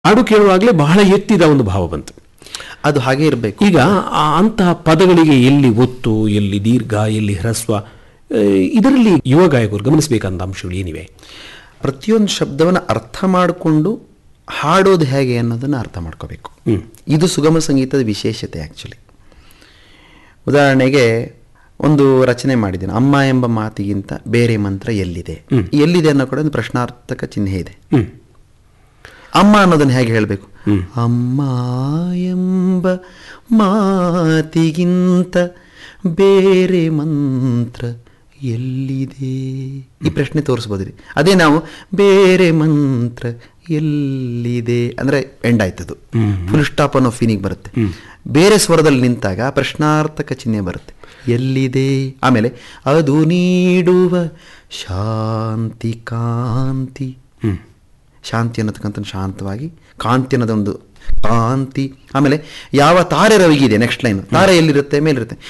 ಹಾಡು ಕೇಳುವಾಗಲೇ ಬಹಳ ಎತ್ತಿದ ಒಂದು ಭಾವ ಬಂತು ಅದು ಹಾಗೆ ಇರಬೇಕು ಈಗ ಆ ಅಂತಹ ಪದಗಳಿಗೆ ಎಲ್ಲಿ ಒತ್ತು ಎಲ್ಲಿ ದೀರ್ಘ ಎಲ್ಲಿ ಹ್ರಸ್ವ ಆ, ಇದರಲ್ಲಿ ಯುವ ಗಾಯಕರು ಗಮನಿಸಬೇಕಂತ ಅಂಶಗಳು ಏನಿವೆ ಪ್ರತಿಯೊಂದು ಶಬ್ದವನ್ನು ಅರ್ಥ ಮಾಡಿಕೊಂಡು ಹಾಡೋದು ಹೇಗೆ ಅನ್ನೋದನ್ನು ಅರ್ಥ ಮಾಡ್ಕೋಬೇಕು ಹ್ಮ್. ಇದು ಸುಗಮ ಸಂಗೀತದ ವಿಶೇಷತೆ ಆ್ಯಕ್ಚುಲಿ ಉದಾಹರಣೆಗೆ ಒಂದು ರಚನೆ ಮಾಡಿದ್ದೇನೆ ಅಮ್ಮ ಎಂಬ ಮಾತಿಗಿಂತ ಬೇರೆ ಮಂತ್ರ ಎಲ್ಲಿದೆ ಎಲ್ಲಿದೆ ಅನ್ನೋ ಕೂಡ ಒಂದು ಪ್ರಶ್ನಾರ್ಥಕ ಚಿಹ್ನೆ ಇದೆ ಹ್ಮ್ ಅಮ್ಮ ಅನ್ನೋದನ್ನು ಹೇಗೆ ಹೇಳಬೇಕು ಅಮ್ಮ ಎಂಬ ಮಾತಿಗಿಂತ ಬೇರೆ ಮಂತ್ರ ಎಲ್ಲಿದೆ ಈ ಪ್ರಶ್ನೆ ತೋರಿಸ್ಬೋದ್ರಿ ಅದೇ ನಾವು ಬೇರೆ ಮಂತ್ರ ಎಲ್ಲಿದೆ ಅಂದರೆ ಎಂಡ್ ಆಯ್ತದು ಫುಲ್ ಸ್ಟಾಪ್ ಅನ್ನೋ ಫೀನಿಗೆ ಬರುತ್ತೆ ಬೇರೆ ಸ್ವರದಲ್ಲಿ ನಿಂತಾಗ ಪ್ರಶ್ನಾರ್ಥಕ ಚಿಹ್ನೆ ಬರುತ್ತೆ ಎಲ್ಲಿದೆ ಆಮೇಲೆ ಅದು ನೀಡುವ ಶಾಂತಿ ಕಾಂತಿ ಶಾಂತಿ ಅನ್ನತಕ್ಕಂಥ ಶಾಂತವಾಗಿ ಕಾಂತಿ ಅನ್ನೋದೊಂದು ಕಾಂತಿ ಆಮೇಲೆ ಯಾವ ತಾರೆ ರವಿಗಿದೆ ನೆಕ್ಸ್ಟ್ ಲೈನ್ ತಾರೆ ಎಲ್ಲಿರುತ್ತೆ ಮೇಲಿರುತ್ತೆ